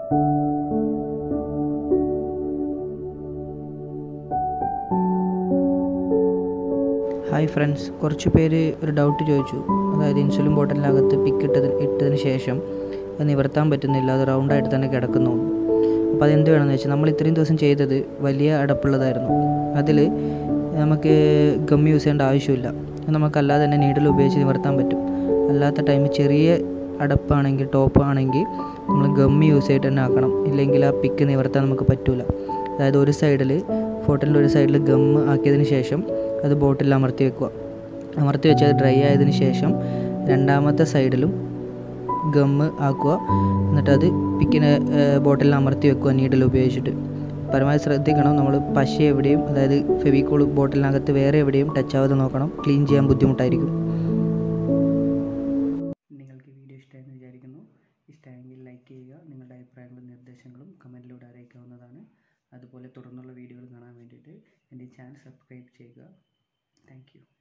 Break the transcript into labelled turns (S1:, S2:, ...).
S1: hi friends കുറച്ച് പേര് ഒരു ഡൗട്ട് ചോദിച്ചു അതായത് ഇൻസുലിൻ ബോട്ടിലിനകത്ത് പിക്ക് ഇട്ടത് ഇട്ടതിന് ശേഷം അത് നിവർത്താൻ പറ്റുന്നില്ല അത് റൗണ്ടായിട്ട് തന്നെ കിടക്കുന്നു അപ്പോൾ അതെന്ത് വേണമെന്ന് വെച്ചാൽ നമ്മൾ ഇത്രയും ദിവസം ചെയ്തത് വലിയ അടപ്പുള്ളതായിരുന്നു അതിൽ നമുക്ക് ഗം യൂസ് ചെയ്യേണ്ട ആവശ്യമില്ല അത് നമുക്കല്ലാതെ തന്നെ നീഡിൽ ഉപയോഗിച്ച് നിവർത്താൻ പറ്റും അല്ലാത്ത ടൈമിൽ ചെറിയ അടപ്പാണെങ്കിൽ ടോപ്പ് ആണെങ്കിൽ നമ്മൾ ഗം യൂസ് ചെയ്തിട്ട് തന്നെ ആക്കണം ഇല്ലെങ്കിൽ ആ പിക്ക് നിവർത്താൻ നമുക്ക് പറ്റില്ല അതായത് ഒരു സൈഡിൽ ഫോട്ടലിൻ്റെ ഒരു സൈഡിൽ ഗം ആക്കിയതിന് ശേഷം അത് ബോട്ടിൽ അമർത്തി വെക്കുക അമർത്തി വെച്ച് അത് ഡ്രൈ ആയതിന് ശേഷം രണ്ടാമത്തെ സൈഡിലും ഗമ്മ് ആക്കുക എന്നിട്ട് അത് പിക്കിന് ബോട്ടിലിൽ അമർത്തി വെക്കുക നീഡിൽ ഉപയോഗിച്ചിട്ട് പരമാവധി ശ്രദ്ധിക്കണം നമ്മൾ പശ എവിടെയും അതായത് ഫെവിക്കോൾ ബോട്ടിലിനകത്ത് വേറെ എവിടെയും ടച്ച് ആവാതെ നോക്കണം ക്ലീൻ ചെയ്യാൻ ബുദ്ധിമുട്ടായിരിക്കും നിങ്ങൾക്ക് വീഡിയോ ഇഷ്ടമായെന്ന് വിചാരിക്കുന്നു ഇഷ്ടമായെങ്കിൽ ലൈക്ക് ചെയ്യുക നിങ്ങളുടെ അഭിപ്രായങ്ങളും നിർദ്ദേശങ്ങളും കമൻറ്റിലൂടെ അറിയിക്കാവുന്നതാണ് അതുപോലെ തുടർന്നുള്ള വീഡിയോകൾ കാണാൻ വേണ്ടിയിട്ട് എൻ്റെ ചാനൽ സബ്സ്ക്രൈബ് ചെയ്യുക താങ്ക്